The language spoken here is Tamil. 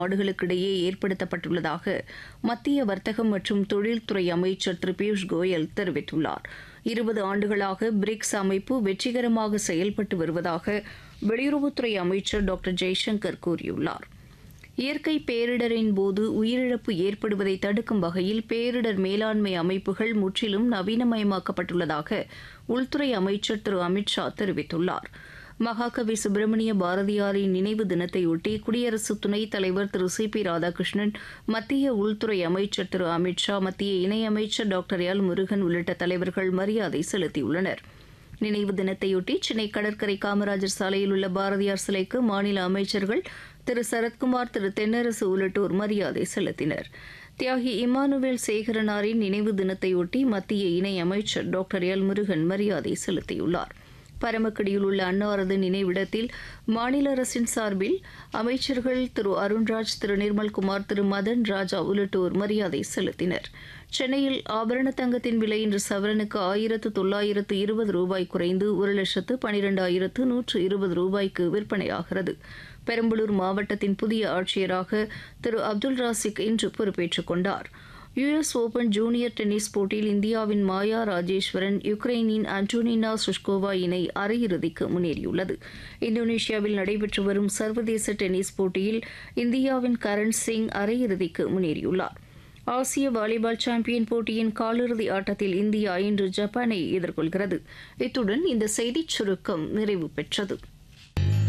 நாடுகளுக்கிடையே ஏற்படுத்தப்பட்டுள்ளதாக மத்திய வர்த்தகம் மற்றும் தொழில்துறை அமைச்சர் திரு பியூஷ் கோயல் தெரிவித்துள்ளார் இருபது ஆண்டுகளாக பிரிக்ஸ் அமைப்பு வெற்றிகரமாக செயல்பட்டு வருவதாக வெளியுறவுத்துறை அமைச்சர் டாக்டர் ஜெய்சங்கர் கூறியுள்ளார் இயற்கை பேரிடரின் போது உயிரிழப்பு ஏற்படுவதை தடுக்கும் வகையில் பேரிடர் மேலாண்மை அமைப்புகள் முற்றிலும் நவீனமயமாக்கப்பட்டுள்ளதாக உள்துறை அமைச்சர் திரு அமித்ஷா தெரிவித்துள்ளார் மகாகவி சுப்பிரமணிய பாரதியாரின் நினைவு தினத்தையொட்டி குடியரசு துணைத் தலைவர் திரு சி பி ராதாகிருஷ்ணன் மத்திய உள்துறை அமைச்சர் திரு அமித்ஷா மத்திய இணையமைச்சர் டாக்டர் எல் முருகன் உள்ளிட்ட தலைவர்கள் மரியாதை செலுத்தியுள்ளனர் நினைவு தினத்தையொட்டி சென்னை கடற்கரை காமராஜர் சாலையில் உள்ள பாரதியார் சிலைக்கு மாநில அமைச்சர்கள் திரு சரத்குமார் திரு தென்னரசு உள்ளிட்டோர் மரியாதை செலுத்தினர் தியாகி இமானுவேல் சேகரனாரின் நினைவு தினத்தையொட்டி மத்திய இணையமைச்சர் டாக்டர் எல் முருகன் மரியாதை செலுத்தியுள்ளார் பரமக்குடியில் உள்ள அன்னாரது நினைவிடத்தில் மாநில அரசின் சார்பில் அமைச்சர்கள் திரு அருண்ராஜ் திரு நிர்மல்குமார் திரு மதன் ராஜா உள்ளிட்டோர் மரியாதை செலுத்தினர் சென்னையில் ஆபரண தங்கத்தின் விலை இன்று சவரனுக்கு ஆயிரத்து தொள்ளாயிரத்து இருபது ரூபாய் குறைந்து ஒரு லட்சத்து பனிரெண்டாயிரத்து நூற்று இருபது ரூபாய்க்கு விற்பனையாகிறது பெரம்பலூர் மாவட்டத்தின் புதிய ஆட்சியராக திரு அப்துல் ராசிக் இன்று பொறுப்பேற்றுக் கொண்டார் யுஎஸ் ஓபன் ஜூனியர் டென்னிஸ் போட்டியில் இந்தியாவின் மாயா ராஜேஸ்வரன் யுக்ரைனின் அன்டோனினா சுஷ்கோவா இணை அரையிறுதிக்கு முன்னேறியுள்ளது இந்தோனேஷியாவில் நடைபெற்று வரும் சர்வதேச டென்னிஸ் போட்டியில் இந்தியாவின் கரண் சிங் அரையிறுதிக்கு முன்னேறியுள்ளார் ஆசிய வாலிபால் சாம்பியன் போட்டியின் காலிறுதி ஆட்டத்தில் இந்தியா இன்று ஜப்பானை எதிர்கொள்கிறது இத்துடன் இந்த செய்திச் சுருக்கம் நிறைவு பெற்றது